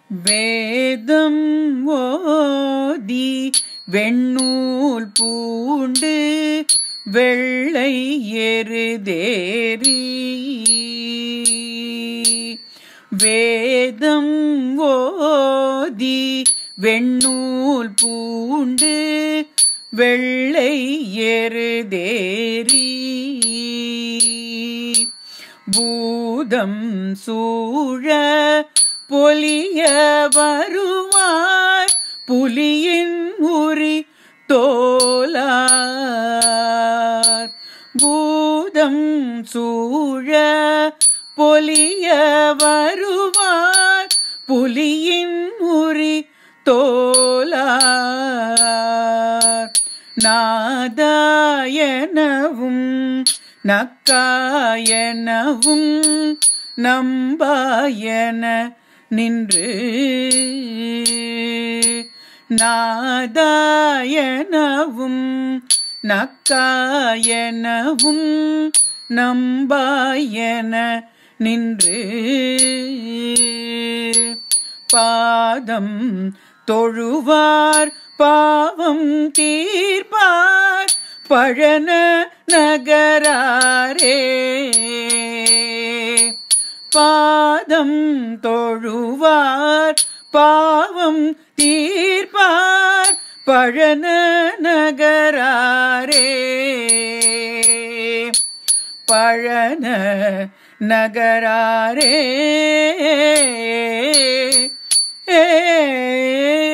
வேதம் ஓதி வெண்ணூல் பூண்டு வெள்ளை எருதேறி வேதம் ஓதி வெண்ணூல் பூண்டு வெள்ளை எருதேறி பூதம் சூழ பொலிய வருவார் புலியின் உரி தோலார் பூதம் சூழ பொலிய வருவார் புலியின் உரி தோலார் நாதாயனவும் நக்காயனவும் நம்பாயன நின்று நாதாயனவும் நக்காயனவும் நம்பாயன நின்று பாதம் தொழுவார் பாவம் தீர்ப்பார் பழன நகராரே பாதம் தொழுவார் பாவம் தீர்ப்பார் பழன நகராரே பழன நகராரே ஏ